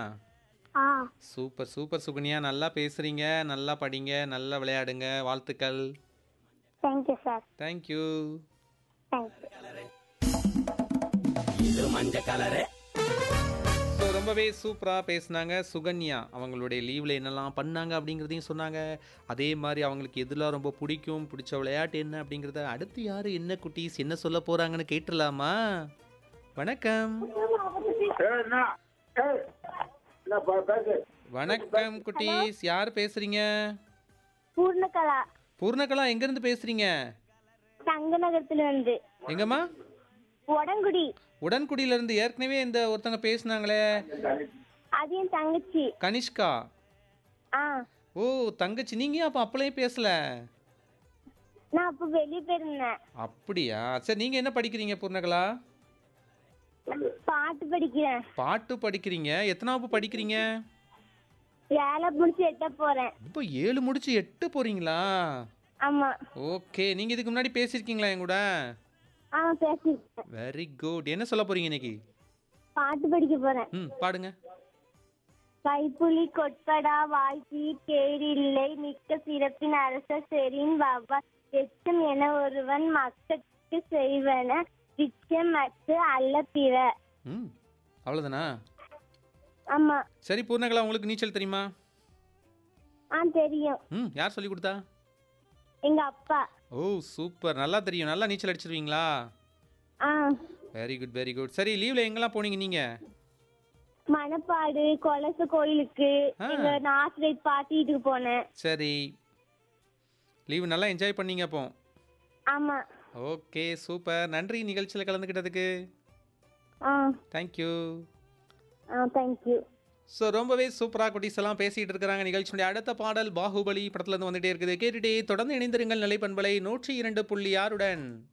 ஆ super super Sukanya நல்லா பேசுறீங்க நல்லா படிங்க நல்லா விளையாடுங்க வாழ்த்துக்கள் thank you sir thank you thank you so ரொம்பவே சூப்பராக பேசுனாங்க சுகன்யா அவங்களுடைய லீவில் என்னெல்லாம் பண்ணாங்க அப்படிங்கிறதையும் சொன்னாங்க அதே மாதிரி அவங்களுக்கு எதுலாம் ரொம்ப பிடிக்கும் பிடிச்ச விளையாட்டு என்ன அப்படிங்கிறத அடுத்து யார் என்ன குட்டீஸ் என்ன சொல்ல போகிறாங்கன்னு கேட்டுடலாமா வணக்கம் வணக்கம் குட்டீஸ் யார் பேசுறீங்க பூர்ணகலா பூர்ணகலா எங்கேருந்து பேசுறீங்க தங்க நகரத்துல இருந்து எங்கம்மா உடங்குடி உடன்குடியிலேருந்து ஏற்கனவே இந்த ஒருத்தங்க பேசுனாங்களே அது என் தங்கச்சி கனிஷ்கா ஆ ஓ தங்கச்சி நீங்கள் அப்போ அப்பளே பேசல நான் அப்போ வெளியே போயிருந்தேன் அப்படியா சரி நீங்கள் என்ன படிக்கிறீங்க பூர்ணகலா பாட்டு படிக்கிறேன் பாட்டு படிக்கிறீங்க எத்தனாவது படிக்கிறீங்க வேலை முடிச்சு எட்ட போறேன் இப்போ ஏழு முடிச்சு எட்டு போறீங்களா ஆமா ஓகே நீங்கள் இதுக்கு முன்னாடி பேசியிருக்கீங்களா என் கூட ஆ பேசிருக்கேன் வெரி குட் என்ன சொல்ல போறீங்க இன்னைக்கு பாட்டு படிக்க போறேன் ம் பாடுங்க கைப்புலி கொட்படா வாய்ச்சி கேரில்லை மிக்க சிறப்பின் அரச செரின் வவ்வா எச்சம் என ஒருவன் மக்களுக்கு செய்வன விச்சம் மற்ற அல்ல பிற ம் அவ்வளோதானா ஆமா சரி பூர்ணகலா உங்களுக்கு நீச்சல் தெரியுமா ஆ தெரியும் ம் யார் சொல்லி கொடுத்தா எங்க அப்பா ஓ சூப்பர் நல்லா தெரியும் நல்லா நீச்சல் அடிச்சிருவீங்களா ஆ வெரி குட் வெரி குட் சரி லீவில் எங்கெல்லாம் போனீங்க நீங்கள் மணப்பாடு கொலச கோயிலுக்கு ஆ. எங்க நாசிரியர் பாட்டி வீட்டுக்கு போனேன் சரி லீவு நல்லா என்ஜாய் பண்ணீங்க அப்போ ஆமா ஓகே சூப்பர் நன்றி நிகழ்ச்சியில் கலந்துக்கிட்டதுக்கு ஆ தேங்க்யூ ஆ தேங்க்யூ ஸோ ரொம்பவே சூப்பராக குட்டீஸ் எல்லாம் பேசிகிட்டு இருக்கிறாங்க நிகழ்ச்சியுடைய அடுத்த பாடல் பாகுபலி படத்துலேருந்து வந்துட்டே இருக்குது கேட்டுட்டே தொடர்ந்து இணைந்திருங்கள் நிலைப்பண்பலை நூற்றி இரண்டு புள்ளி ஆறுடன்